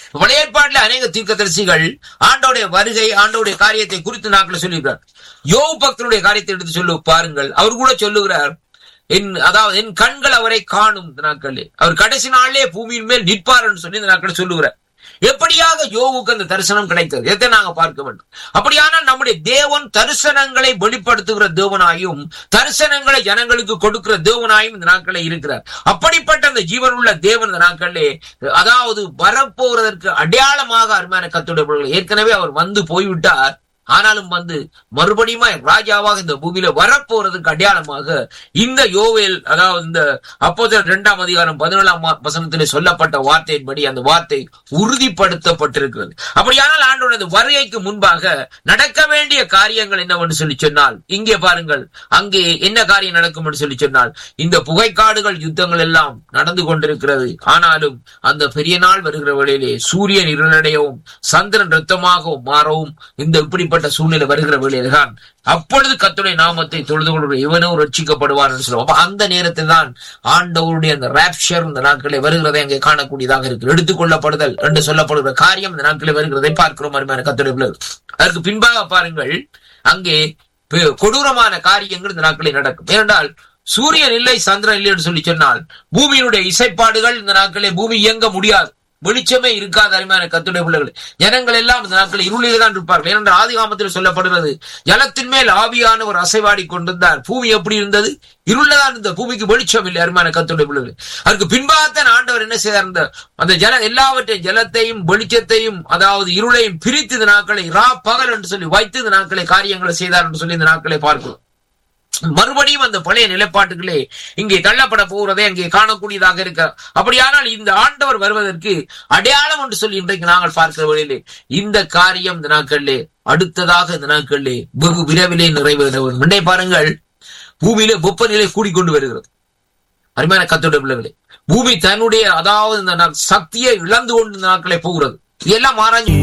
பழைய ஏற்பாட்டில் அநேக தீர்க்கதரிசிகள் ஆண்டோடைய வருகை ஆண்டோடைய காரியத்தை குறித்து நாட்கள் சொல்லுகிறார் யோவு பக்தருடைய காரியத்தை எடுத்து சொல்லு பாருங்கள் அவர் கூட சொல்லுகிறார் என் அதாவது என் கண்கள் அவரை காணும் இந்த நாட்களே அவர் கடைசி நாளிலே பூமியின் மேல் நிற்பார் என்று சொல்லி இந்த நாட்கள் சொல்லுகிறார் எப்படியாக யோவுக்கு அந்த தரிசனம் கிடைத்தது எதை நாங்க பார்க்க வேண்டும் அப்படியானால் நம்முடைய தேவன் தரிசனங்களை வெளிப்படுத்துகிற தேவனாயும் தரிசனங்களை ஜனங்களுக்கு கொடுக்கிற தேவனாயும் இந்த நாட்களே இருக்கிறார் அப்படிப்பட்ட அந்த ஜீவனுள்ள தேவன் இந்த நாட்களே அதாவது வரப்போவதற்கு அடையாளமாக அருமையான கத்துடைய ஏற்கனவே அவர் வந்து போய்விட்டார் ஆனாலும் வந்து மறுபடியும் ராஜாவாக இந்த பூமியில வரப்போறதுக்கு அடையாளமாக இந்த யோவேல் அதாவது இந்த அப்போது இரண்டாம் அதிகாரம் பதினேழாம் வசனத்திலே சொல்லப்பட்ட வார்த்தையின்படி அந்த வார்த்தை உறுதிப்படுத்தப்பட்டிருக்கிறது அப்படியானால் ஆண்டோட வருகைக்கு முன்பாக நடக்க வேண்டிய காரியங்கள் என்னவென்று சொல்லி சொன்னால் இங்கே பாருங்கள் அங்கே என்ன காரியம் நடக்கும் என்று சொல்லி சொன்னால் இந்த புகைக்காடுகள் யுத்தங்கள் எல்லாம் நடந்து கொண்டிருக்கிறது ஆனாலும் அந்த பெரிய நாள் வருகிற வேளையிலே சூரியன் இருளடையவும் சந்திரன் ரத்தமாகவும் மாறவும் இந்த இப்படிப்பட்ட இப்படிப்பட்ட சூழ்நிலை வருகிற வேளையில்தான் அப்பொழுது கத்துடைய நாமத்தை தொழுது கொள்கிற இவனும் ரட்சிக்கப்படுவார் என்று சொல்லுவோம் அந்த நேரத்தில் தான் ஆண்டவருடைய அந்த ராப்ஷர் இந்த நாட்களை வருகிறதை அங்கே காணக்கூடியதாக இருக்கு எடுத்துக்கொள்ளப்படுதல் என்று சொல்லப்படுகிற காரியம் இந்த நாட்களை வருகிறதை பார்க்கிறோம் அருமையான கத்துடைய பிள்ளைகள் அதற்கு பின்பாக பாருங்கள் அங்கே கொடூரமான காரியங்கள் இந்த நாட்களில் நடக்கும் ஏனென்றால் சூரியன் இல்லை சந்திரன் இல்லை என்று சொல்லி சொன்னால் பூமியினுடைய இசைப்பாடுகள் இந்த நாட்களே பூமி இயங்க முடியாது வெளிச்சமே இருக்காத அருமையான கத்துடைய பிள்ளைகள் ஜனங்கள் எல்லாம் இந்த நாட்கள் இருளிலே தான் இருப்பார்கள் ஏனென்றால் ஆதி காமத்தில் சொல்லப்படுகிறது ஜலத்தின் மேல் ஆவியான ஒரு அசைவாடி கொண்டிருந்தார் பூமி எப்படி இருந்தது இருளதான் இருந்த பூமிக்கு வெளிச்சம் இல்லை அருமையான கத்துடைய பிள்ளைகள் அதுக்கு பின்பாகத்தான் ஆண்டவர் என்ன செய்தார் அந்த அந்த ஜல எல்லாவற்றையும் ஜலத்தையும் வெளிச்சத்தையும் அதாவது இருளையும் பிரித்து இந்த நாட்களை ரா பகல் என்று சொல்லி வைத்து இந்த நாட்களை காரியங்களை செய்தார் என்று சொல்லி இந்த நாட்களை பார்க்கிறோம் மறுபடியும் அந்த பழைய நிலைப்பாட்டுகளே இங்கே தள்ளப்பட போகிறதை அங்கே காணக்கூடியதாக இருக்க அப்படியானால் இந்த ஆண்டவர் வருவதற்கு அடையாளம் என்று சொல்லி இன்றைக்கு நாங்கள் பார்க்கிற வழியிலே இந்த காரியம் இந்த நாட்களிலே அடுத்ததாக இந்த நாட்களிலே வெகு விரைவிலே நிறைவேற வேண்டும் முன்னே பாருங்கள் பூமியிலே வெப்பநிலை கூடிக்கொண்டு வருகிறது அருமையான கத்தோட பிள்ளைகளே பூமி தன்னுடைய அதாவது இந்த சக்தியை இழந்து கொண்டு இந்த நாட்களை போகிறது இதெல்லாம் ஆராய்ச்சி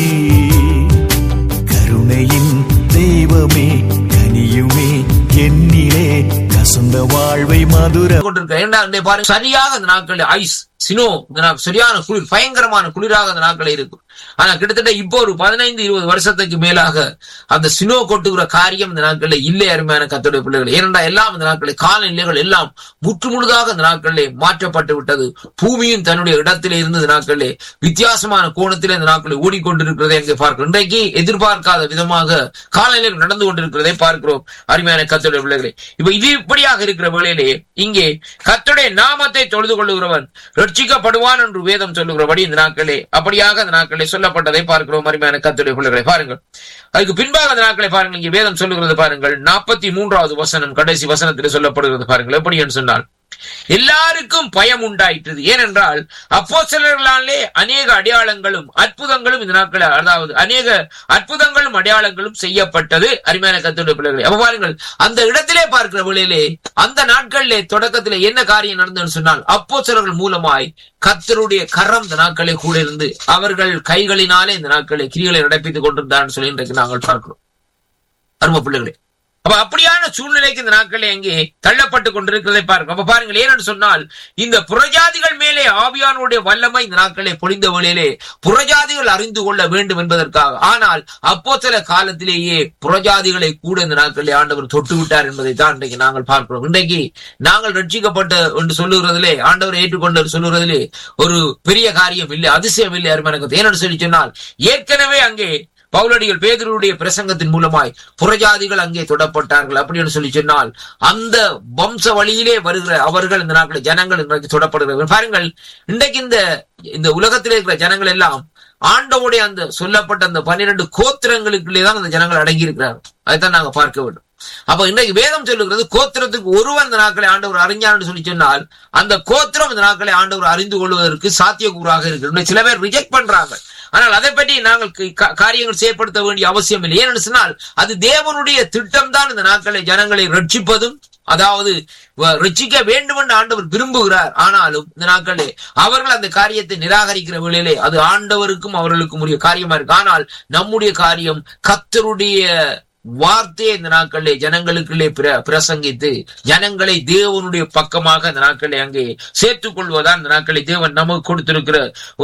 கருணையின் தெய்வமே கனியுமே என்னிலே கசந்த வாழ்வை மதுர கொண்டிருக்க பாருங்க சரியாக அந்த நாட்களில் ஐஸ் சினோ இந்த சரியான குளிர் பயங்கரமான குளிராக அந்த நாட்களில் இருக்கும் ஆனா கிட்டத்தட்ட இப்போ ஒரு பதினைந்து இருபது வருஷத்துக்கு மேலாக அந்த சினோ கொட்டுகிற காரியம் இந்த நாட்களில் இல்லை அருமையான கத்தோடைய பிள்ளைகள் ஏனென்றா எல்லாம் இந்த நாட்களில் காலநிலைகள் எல்லாம் முற்று முழுதாக இந்த நாட்களிலே மாற்றப்பட்டு விட்டது பூமியும் தன்னுடைய இடத்திலே இருந்து இந்த நாட்களிலே வித்தியாசமான கோணத்திலே இந்த நாட்களில் ஓடிக்கொண்டிருக்கிறதை அங்கே பார்க்கிறோம் இன்றைக்கு எதிர்பார்க்காத விதமாக காலநிலைகள் நடந்து கொண்டிருக்கிறதை பார்க்கிறோம் அருமையான கத்தோடைய பிள்ளைகளே இப்ப இது இப்படியாக இருக்கிற வேளையிலே இங்கே கத்துடைய நாமத்தை தொழுது கொள்ளுகிறவன் ரட்சிக்கப்படுவான் என்று வேதம் சொல்லுகிறபடி இந்த நாட்களே அப்படியாக அந்த நாட்களே சொல்லப்பட்டதை பார்க்கிறோம் அருமையான கத்துடைய பிள்ளைகளை பாருங்கள் அதுக்கு பின்பாக அந்த நாட்களை பாருங்கள் இங்கே வேதம் சொல்லுகிறது பாருங்கள் நாற்பத்தி மூன்றாவது வசனம் கடைசி வசனத்தில் சொல்லப்படுகிறது பாருங்கள் எப்படி என்று சொன்னால் எல்லாருக்கும் பயம் உண்டாயிற்றது ஏனென்றால் அப்போ சிலர்களாலே அநேக அடையாளங்களும் அற்புதங்களும் இந்த நாட்களில் அதாவது அநேக அற்புதங்களும் அடையாளங்களும் செய்யப்பட்டது அருமையான கத்துடைய பிள்ளைகளை அப்ப பாருங்கள் அந்த இடத்திலே பார்க்கிற வேளையிலே அந்த நாட்களிலே தொடக்கத்திலே என்ன காரியம் நடந்ததுன்னு சொன்னால் அப்போ சிலர்கள் மூலமாய் கத்தருடைய கரம் இந்த நாட்களை கூட இருந்து அவர்கள் கைகளினாலே இந்த நாட்களை கிரிகளை நடப்பித்துக் கொண்டிருந்தார்னு சொல்லி இன்றைக்கு நாங்கள் பார்க்கிறோம் அரும பிள்ளைகளே அப்ப அப்படியான சூழ்நிலைக்கு இந்த நாட்களே அங்கே தள்ளப்பட்டு கொண்டிருக்கிறதை பாருங்க அப்ப பாருங்கள் ஏன்னு சொன்னால் இந்த புறஜாதிகள் மேலே ஆவியானுடைய வல்லமை இந்த நாட்களே பொழிந்த வழியிலே புறஜாதிகள் அறிந்து கொள்ள வேண்டும் என்பதற்காக ஆனால் அப்போ சில காலத்திலேயே புறஜாதிகளை கூட இந்த நாட்களிலே ஆண்டவர் தொட்டு விட்டார் என்பதை தான் இன்றைக்கு நாங்கள் பார்க்கிறோம் இன்றைக்கு நாங்கள் ரட்சிக்கப்பட்ட என்று சொல்லுகிறதிலே ஆண்டவர் ஏற்றுக்கொண்டு சொல்லுகிறதிலே ஒரு பெரிய காரியம் இல்லை அதிசயம் இல்லை அருமையான ஏன்னு சொல்லி சொன்னால் ஏற்கனவே அங்கே பவுலடிகள் பேதருடைய பிரசங்கத்தின் மூலமாய் புறஜாதிகள் அங்கே தொடப்பட்டார்கள் அப்படின்னு சொல்லி சொன்னால் அந்த வம்ச வழியிலே வருகிற அவர்கள் இந்த நாட்களில் ஜனங்கள் இன்றைக்கு தொடப்படுகிறார்கள் பாருங்கள் இன்றைக்கு இந்த இந்த உலகத்திலே இருக்கிற ஜனங்கள் எல்லாம் ஆண்டவுடைய அந்த சொல்லப்பட்ட அந்த பன்னிரண்டு கோத்திரங்களுக்குள்ளே தான் அந்த ஜனங்கள் அடங்கி இருக்கிறார்கள் அதைத்தான் நாங்க பார்க்க வேண்டும் அப்ப இன்றைக்கு வேதம் சொல்லுகிறது கோத்திரத்துக்கு ஒருவன் இந்த நாட்களை ஆண்டவர் அறிஞான்னு சொல்லி சொன்னால் அந்த கோத்திரம் இந்த நாட்களை ஆண்டவர் அறிந்து கொள்வதற்கு சாத்தியக்கூறாக இருக்கு சில பேர் ரிஜெக்ட் பண்றாங்க ஆனால் அதை பற்றி நாங்கள் காரியங்கள் செயற்படுத்த வேண்டிய அவசியம் இல்லை ஏன்னு சொன்னால் அது தேவனுடைய திட்டம் தான் இந்த நாட்களை ஜனங்களை ரட்சிப்பதும் அதாவது ரட்சிக்க வேண்டும் என்று ஆண்டவர் விரும்புகிறார் ஆனாலும் இந்த நாட்களே அவர்கள் அந்த காரியத்தை நிராகரிக்கிற வேளையிலே அது ஆண்டவருக்கும் அவர்களுக்கும் உரிய காரியமா இருக்கு ஆனால் நம்முடைய காரியம் கத்தருடைய வார்த்தையை இந்த நாட்களிலே ஜனங்களுக்குள்ளே பிரசங்கித்து ஜனங்களை தேவனுடைய பக்கமாக இந்த நாட்களை அங்கே சேர்த்துக் கொள்வதான் இந்த நாட்களை தேவன் நமக்கு கொடுத்திருக்கிற